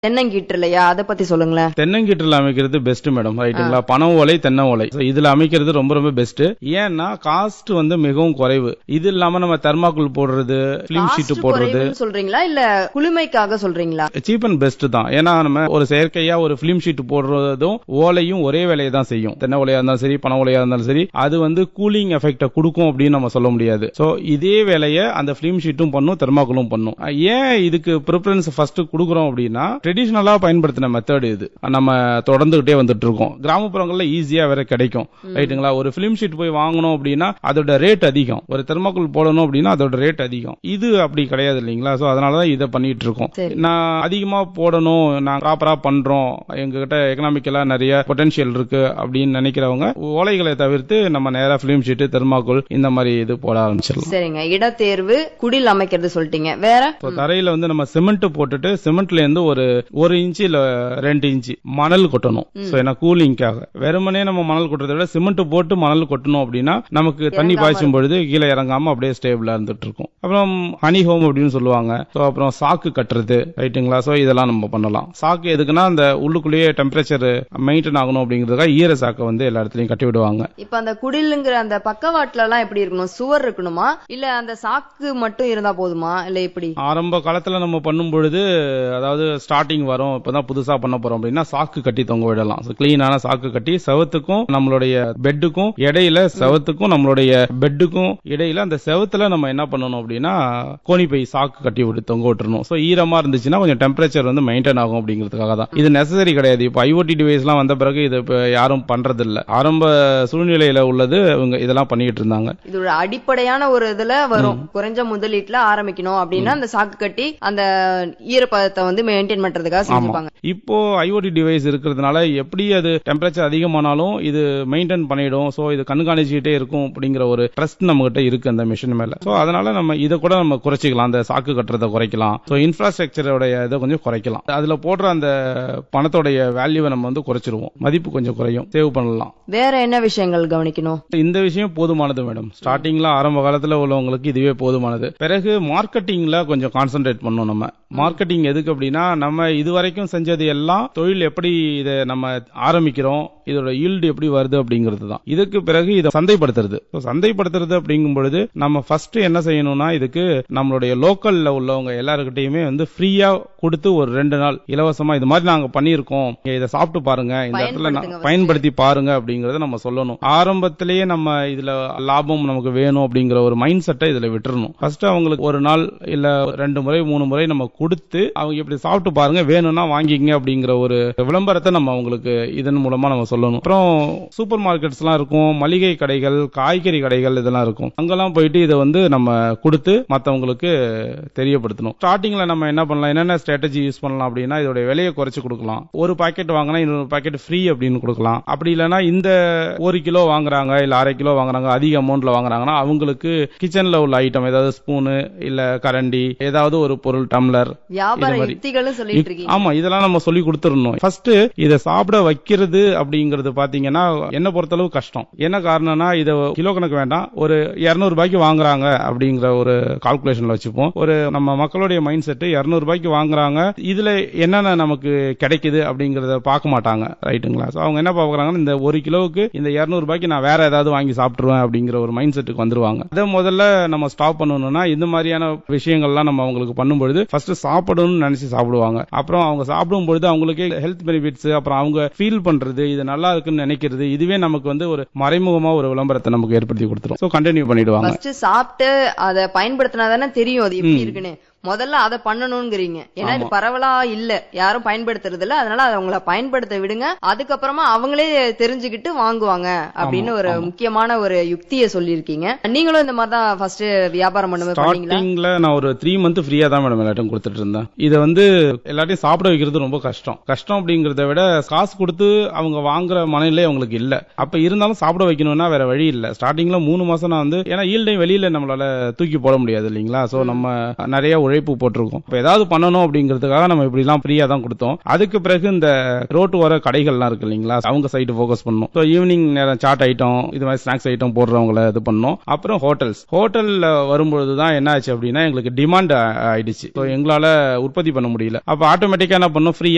தென்னங்கீற்று இல்லையா அதை பத்தி சொல்லுங்களேன் தென்னங்கீற்றுல அமைக்கிறது பெஸ்ட் மேடம் ரைட்டுங்களா பனை ஓலை தென்னை ஓலை So, இதுல அமைக்கிறது ரொம்ப ரொம்ப பெஸ்ட் ஏன்னா காஸ்ட் வந்து மிகவும் குறைவு இது இல்லாம நம்ம தெர்மாக்குள் போடுறது பிலிம் ஷீட் Cost போடுறது குறைவுன்னு சொல்றீங்களா இல்ல குளுமைக்காக சொல்றீங்களா சீப் அண்ட் பெஸ்ட் தான் ஏன்னா நம்ம ஒரு செயற்கையா ஒரு பிலிம் ஷீட் போடுறதும் ஓலையும் ஒரே வேலையை தான் செய்யும் தென்னை ஓலையா இருந்தாலும் சரி பனை ஓலையா இருந்தாலும் சரி அது வந்து கூலிங் எஃபெக்ட கொடுக்கும் அப்படின்னு நம்ம சொல்ல முடியாது சோ இதே வேலையை அந்த பிலிம் ஷீட்டும் பண்ணும் தெர்மாக்குளும் பண்ணும் அஹ் ஏன் இதுக்கு ப்ரிஃபரன்ஸ் ஃபர்ஸ்ட் கொடுக்குறோம் அப்படின்னா ட்ரெடிஷனலா பயன்படுத்தின மெத்தட் இது நம்ம தொடர்ந்துகிட்டே வந்துட்டு இருக்கோம் கிராமப்புறங்கள்ல ஈஸியா வேற கிடைக்கும் ரைட்டுங்களா ஒரு பிலிம் ஷீட் போய் வாங்கணும் அப்படின்னா அதோட ரேட் அதிகம் ஒரு தெர்மாக்குள் போடணும் அப்படின்னா அதோட ரேட் அதிகம் இது அப்படி கிடையாது இல்லைங்களா சோ அதனாலதான் இதை பண்ணிட்டு இருக்கோம் சரி. நான் அதிகமா போடணும் நான் ப்ராப்பரா பண்றோம் எங்ககிட்ட எக்கனாமிக்கலா நிறைய பொட்டன்ஷியல் இருக்கு அப்படின்னு நினைக்கிறவங்க ஓலைகளை தவிர்த்து நம்ம நேரா பிலிம் ஷீட் தெர்மாக்கோல் இந்த மாதிரி இது போட ஆரம்பிச்சிடலாம் சரிங்க இடத்தேர்வு குடில் அமைக்கிறது சொல்லிட்டீங்க வேற இப்போ தரையில வந்து நம்ம சிமெண்ட் போட்டுட்டு சிமெண்ட்ல இருந்து ஒரு ஒரு இன்ச்சு இல்ல ரெண்டு இன்ச்சு மணல் கொட்டணும் சோ ஏன்னா கூலிங்காக வெறுமனே நம்ம மணல் கொட்டுறதை விட சிமெண்ட் போட்டு மணல் கொட்டணும் அப்படின்னா நமக்கு தண்ணி பாய்ச்சும் பொழுது கீழே இறங்காம அப்படியே ஸ்டேபிளா இருந்துட்டு இருக்கும் அப்புறம் ஹனி ஹோம் அப்படின்னு சொல்லுவாங்க சோ அப்புறம் சாக்கு கட்டுறது ரைட்டுங்களா சோ இதெல்லாம் நம்ம பண்ணலாம் சாக்கு எதுக்குன்னா அந்த உள்ளுக்குள்ளேயே டெம்பரேச்சர் மெயின்டைன் ஆகணும் அப்படிங்கிறதுக்காக ஈர சாக்கை வந்து எல்லா இடத்துலயும் கட்டி விடுவாங்க இப்ப அந்த குடிலுங்கிற அந்த பக்கவாட்டுல எல்லாம் எப்படி இருக்கணும் சுவர் இருக்கணுமா இல்ல அந்த சாக்கு மட்டும் இருந்தா போதுமா இல்ல எப்படி ஆரம்ப காலத்துல நம்ம பண்ணும் பொழுது அதாவது ஸ்டார்டிங் வரும் இப்பதான் புதுசா பண்ண போறோம் அப்படின்னா சாக்கு கட்டி தொங்க விடலாம் கிளீனான சாக்கு கட்டி செவத்துக்கும் நம்மளுடைய பெட்டுக்கும் இடையில செவத்துக்கும் நம்மளுடைய பெட்டுக்கும் இடையில அந்த செவத்துல நம்ம என்ன பண்ணணும் அப்படின்னா கோணிப்பை சாக்கு கட்டி விட்டு தொங்க விட்டுறணும் சோ ஈரமா இருந்துச்சுன்னா கொஞ்சம் டெம்பரேச்சர் வந்து மெயின்டைன் ஆகும் அப்படிங்கிறதுக்காக தான் இது நெசசரி கிடையாது இப்போ ஐஓடி டிவைஸ் எல்லாம் வந்த பிறகு இது இப்ப யாரும் பண்றது இல்ல ஆரம்ப சூழ்நிலையில உள்ளது இவங்க இதெல்லாம் பண்ணிட்டு இருந்தாங்க இதோட அடிப்படையான ஒரு இதுல வரும் குறைஞ்ச முதலீட்டுல ஆரம்பிக்கணும் அப்படின்னா அந்த சாக்கு கட்டி அந்த ஈரப்பதத்தை வந்து மெயின்டைன் பண்றதுக்காக செஞ்சுப்பாங்க இப்போ ஐஓடி டிவைஸ் இருக்கிறதுனால எப்படி அது டெம்பரேச்சர் அதிகமானாலும் இது மெயின்டைன் பண்ணிடும் சோ இது கண்காணிச்சுக்கிட்டே இருக்கும் அப்படிங்கிற ஒரு ட்ரஸ்ட் நம்ம கிட்ட இருக்கு அந்த மிஷின் மேல சோ அதனால நம்ம இதை கூட நம்ம குறைச்சிக்கலாம் அந்த சாக்கு கட்டுறதை குறைக்கலாம் சோ இன்ஃப்ராஸ்ட்ரக்சரோட இதை கொஞ்சம் குறைக்கலாம் அதுல போடுற அந்த பணத்தோடைய வேல்யூவை நம்ம வந்து குறைச்சிருவோம் மதிப்பு கொஞ்சம் குறையும் சேவ் பண்ணலாம் வேற என்ன விஷயங்கள் கவனிக்கணும் இந்த விஷயம் போதுமானது மேடம் ஸ்டார்டிங்ல ஆரம்ப காலத்துல உள்ளவங்களுக்கு இதுவே போதுமானது பிறகு மார்க்கெட்டிங்ல கொஞ்சம் கான்சென்ட்ரேட் பண்ணணும் நம்ம மார்க்கெட்டிங் எதுக்கு அப்படின்னா நம்ம இதுவரைக்கும் செஞ்சது எல்லாம் தொழில் எப்படி இதை நம்ம ஆரம்பிக்கிறோம் இதோட ஈல்டு எப்படி வருது அப்படிங்கிறது தான் இதுக்கு பிறகு இதை சந்தைப்படுத்துறது So, சந்தைப்படுத்துறது அப்படிங்கும் பொழுது நம்ம ஃபர்ஸ்ட் என்ன செய்யணும்னா இதுக்கு நம்மளுடைய லோக்கல்ல உள்ளவங்க எல்லாருக்கிட்டையுமே வந்து ஃப்ரீயா கொடுத்து ஒரு ரெண்டு நாள் இலவசமா இது மாதிரி நாங்க பண்ணியிருக்கோம் நீங்க இதை சாப்பிட்டு பாருங்க இந்த இடத்துல நான் பயன்படுத்துங்க பயன்படுத்தி பாருங்க அப்படிங்கறத நம்ம சொல்லணும் ஆரம்பத்திலேயே நம்ம இதுல லாபம் நமக்கு வேணும் அப்படிங்கிற ஒரு மைண்ட் செட்டை இதுல விட்டுறணும் ஃபர்ஸ்ட் அவங்களுக்கு ஒரு நாள் இல்ல ரெண்டு முறை மூணு முறை நம்ம கொடுத்து அவங்க இப்படி சாப்பிட்டு பாருங்க வேணும்னா வாங்கிக்கங்க அப்படிங்கிற ஒரு விளம்பரத்தை நம்ம அவங்களுக்கு இதன் மூலமா நம்ம சொல்லணும் அப்புறம் சூப்பர் மார்க்கெட்ஸ் எல்லாம் இருக்கும் மளிகை கடைகள் காய்கறி கடைகள் இதெல்லாம் இருக்கும் அங்கெல்லாம் போயிட்டு இதை வந்து நம்ம கொடுத்து மத்தவங்களுக்கு தெரியப்படுத்தணும் ஸ்டார்டிங்ல நம்ம என்ன பண்ணலாம் என்னென்ன ஸ்ட்ராட்டஜி யூஸ் பண்ணலாம் அப்படின்னா இதோட விலையை குறைச்சு கொடுக்கலாம் ஒரு பாக்கெட் வாங்கினா இன்னொரு பாக்கெட் ஃப்ரீ அப்படின்னு கொடுக்கலாம் அப்படி இல்லைன்னா இந்த ஒரு கிலோ வாங்குறாங்க இல்ல அரை கிலோ வாங்குறாங்க அதிக அமௌண்ட்ல வாங்குறாங்கன்னா அவங்களுக்கு கிச்சன்ல உள்ள ஐட்டம் ஏதாவது ஸ்பூனு இல்ல கரண்டி ஏதாவது ஒரு பொருள் டம்ளர் வியாபார இது மாதிரி. யுக்திகளும் சொல்லிட்டு இருக்கீங்க ஆமா இதெல்லாம் நம்ம சொல்லி கொடுத்துடணும் ஃபர்ஸ்ட் இத சாப்பிட வைக்கிறது அப்படிங்கறது பாத்தீங்கன்னா என்ன பொறுத்தளவு கஷ்டம் என்ன காரணம்னா இத கிலோ கணக்கு வேண்டாம் ஒரு 200 ரூபாய்க்கு வாங்குறாங்க அப்படிங்கிற ஒரு கால்குலேஷன்ல வச்சுப்போம் ஒரு நம்ம மக்களுடைய மைண்ட் செட் 200 ரூபாய்க்கு வாங்குறாங்க இதுல என்னென்ன நமக்கு கிடைக்குது அப்படிங்கறத பார்க்க மாட்டாங்க ரைட்டுங்களா So அவங்க என்ன பாக்குறாங்கன்னா இந்த ஒரு கிலோவுக்கு இந்த 200 ரூபாய்க்கு நான் வேற ஏதாவது வாங்கி சாப்பிட்டுருவேன் அப்படிங்கிற ஒரு மைண்ட் செட்டுக்கு வந்துருவாங்க அதை முதல்ல நம்ம ஸ்டாப் பண்ணணும்னா இந்த மாதிரியான விஷயங்கள்லாம் நம்ம அவங்களுக்கு பண்ணும்பொழுது ஃபர்ஸ்ட் சாப்பிடணும்னு நினைச்சு சாப்பிடுவாங்க அப்புறம் அவங்க சாப்பிடும் பொழுது அவங்களுக்கே ஹெல்த் பெனிஃபிட்ஸ் அப்புறம் அவங்க ஃபீல் பண்றது இது நல்லா இருக்குன்னு நினைக்கிறது இதுவே நமக்கு வந்து ஒரு மறைமுகமா ஒரு விளம்பரத்தை நமக்கு ஏற்படுத்தி கொடுத்துரும் ஸோ கண்டினியூ பண்ணிடுவாங்க ஃபர்ஸ்ட் சாப்பிட்டு அத பயன்படுத்தினா தானே தெரியும் அது எப்படி இருக்குன்னு முதல்ல அதை பண்ணணுங்கிறீங்க ஏன்னா இது பரவலா இல்ல யாரும் பயன்படுத்துறது இல்ல அதனால அதை அவங்கள பயன்படுத்த விடுங்க அதுக்கப்புறமா அவங்களே தெரிஞ்சுக்கிட்டு வாங்குவாங்க அப்படின்னு ஒரு முக்கியமான ஒரு யுக்தியை சொல்லியிருக்கீங்க நீங்களும் இந்த மாதிரி தான் ஃபர்ஸ்ட் வியாபாரம் பண்ணும்போது பண்ணீங்களா ஸ்டார்டிங்ல நான் ஒரு த்ரீ மந்த் ஃப்ரீயா தான் மேடம் எல்லாத்தையும் கொடுத்துட்டு இருந்தேன் இதை வந்து எல்லாத்தையும் சாப்பிட வைக்கிறது ரொம்ப கஷ்டம் கஷ்டம் அப்படிங்கறத விட காசு கொடுத்து அவங்க வாங்குற மனநிலை அவங்களுக்கு இல்ல அப்ப இருந்தாலும் சாப்பிட வைக்கணும்னா வேற வழி இல்ல ஸ்டார்டிங்ல மூணு மாசம் நான் வந்து ஏன்னா ஈல்டையும் வெளியில நம்மளால தூக்கி போட முடியாது இல்லைங்களா சோ நம்ம நிறைய உழைப்பு போட்டிருக்கோம் இப்ப ஏதாவது பண்ணணும் அப்படிங்கிறதுக்காக நம்ம இப்படி எல்லாம் ஃப்ரீயா தான் கொடுத்தோம் அதுக்கு பிறகு இந்த ரோட்டு வர கடைகள்லாம் இருக்கு இல்லைங்களா அவங்க சைடு ஃபோக்கஸ் பண்ணோம் ஸோ ஈவினிங் நேரம் சாட் ஐட்டம் இது மாதிரி ஸ்நாக்ஸ் ஐட்டம் போடுறவங்கள இது பண்ணோம் அப்புறம் ஹோட்டல்ஸ் ஹோட்டல்ல வரும்பொழுது தான் என்ன ஆச்சு அப்படின்னா எங்களுக்கு டிமாண்ட் ஆயிடுச்சு ஸோ எங்களால உற்பத்தி பண்ண முடியல அப்ப ஆட்டோமேட்டிக்கா என்ன பண்ணோம் ஃப்ரீயா